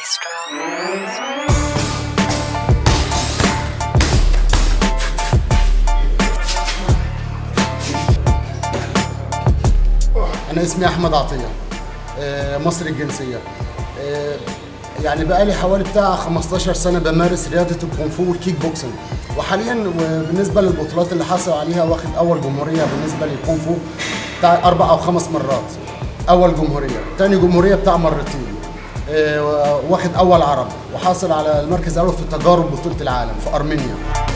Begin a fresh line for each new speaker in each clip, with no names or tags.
Maestro.
انا اسمي احمد عطيه آه، مصري الجنسيه آه، يعني بقالي حوالي بتاع 15 سنه بمارس رياضه الكونغ فو والكيك بوكسنج وحاليا بالنسبه للبطولات اللي حصل عليها واخد اول جمهوريه بالنسبه للكونغ فو بتاع اربع او خمس مرات اول جمهوريه تاني جمهوريه بتاع مرتين آه، واخد اول عرب وحاصل على المركز الاول في تجارب بطوله العالم في ارمينيا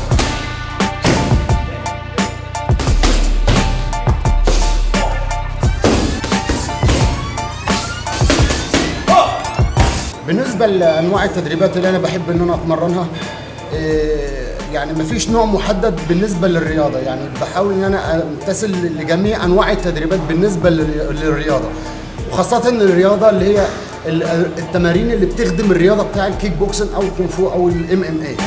بالنسبه لانواع التدريبات اللي انا بحب ان انا اتمرنها إيه، يعني مفيش نوع محدد بالنسبه للرياضه يعني بحاول ان انا امتثل لجميع انواع التدريبات بالنسبه لل- للرياضه وخاصه الرياضه اللي هي ال- التمارين اللي بتخدم الرياضه بتاع الكيك بوكسن او الكونغ فو او الام ام اي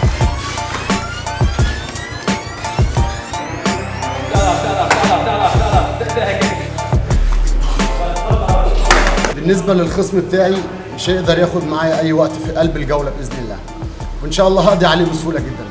بالنسبه للخصم بتاعي مش هيقدر ياخد معايا اي وقت في قلب الجوله باذن الله وان شاء الله هقضي عليه بسهوله جدا